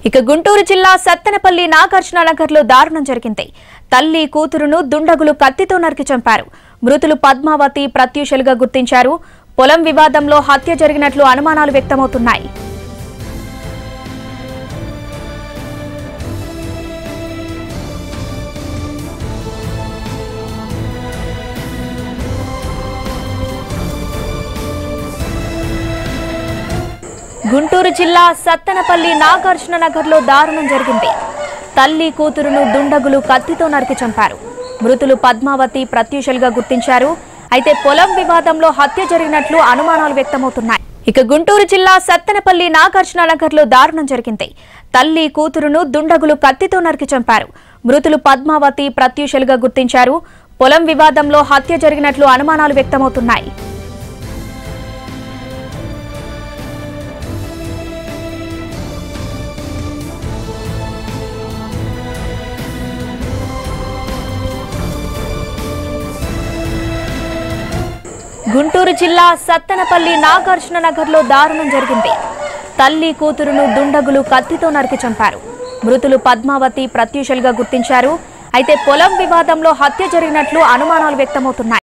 ఇక గుంటూరు జిల్లా సత్తెనపల్లి నాగార్జున నగర్లో దారుణం జరిగింది తల్లి కూతురును దుండగులు కత్తితో నరికి చంపారు మృతులు పద్మావతి ప్రత్యూషలుగా గుర్తించారు పొలం వివాదంలో హత్య జరిగినట్లు అనుమానాలు వ్యక్తమవుతున్నాయి గుంటూరు జిల్లా సత్తెనపల్లి నాగార్జున నగర్లో దారుణం జరిగింది తల్లి కూతురును దుండగులు కత్తితో నరికి చంపారు మృతులు పద్మావతి ప్రత్యూషలుగా గుర్తించారు అయితే పొలం వివాదంలో హత్య జరిగినట్లు అనుమానాలు వ్యక్తమవుతున్నాయి ఇక గుంటూరు జిల్లా సత్తెనపల్లి నాగార్జున నగర్లో దారుణం జరిగింది తల్లి కూతురును దుండగులు కత్తితో నరికి చంపారు మృతులు పద్మావతి ప్రత్యూషలుగా గుర్తించారు పొలం వివాదంలో హత్య జరిగినట్లు అనుమానాలు వ్యక్తమవుతున్నాయి గుంటూరు జిల్లా సత్తెనపల్లి నాగార్జున నగర్లో దారుణం జరిగింది తల్లి కూతురును దుండగులు కత్తితో నరికి చంపారు మృతులు పద్మావతి ప్రత్యూషలుగా గుర్తించారు అయితే పొలం వివాదంలో హత్య జరిగినట్లు అనుమానాలు వ్యక్తమవుతున్నాయి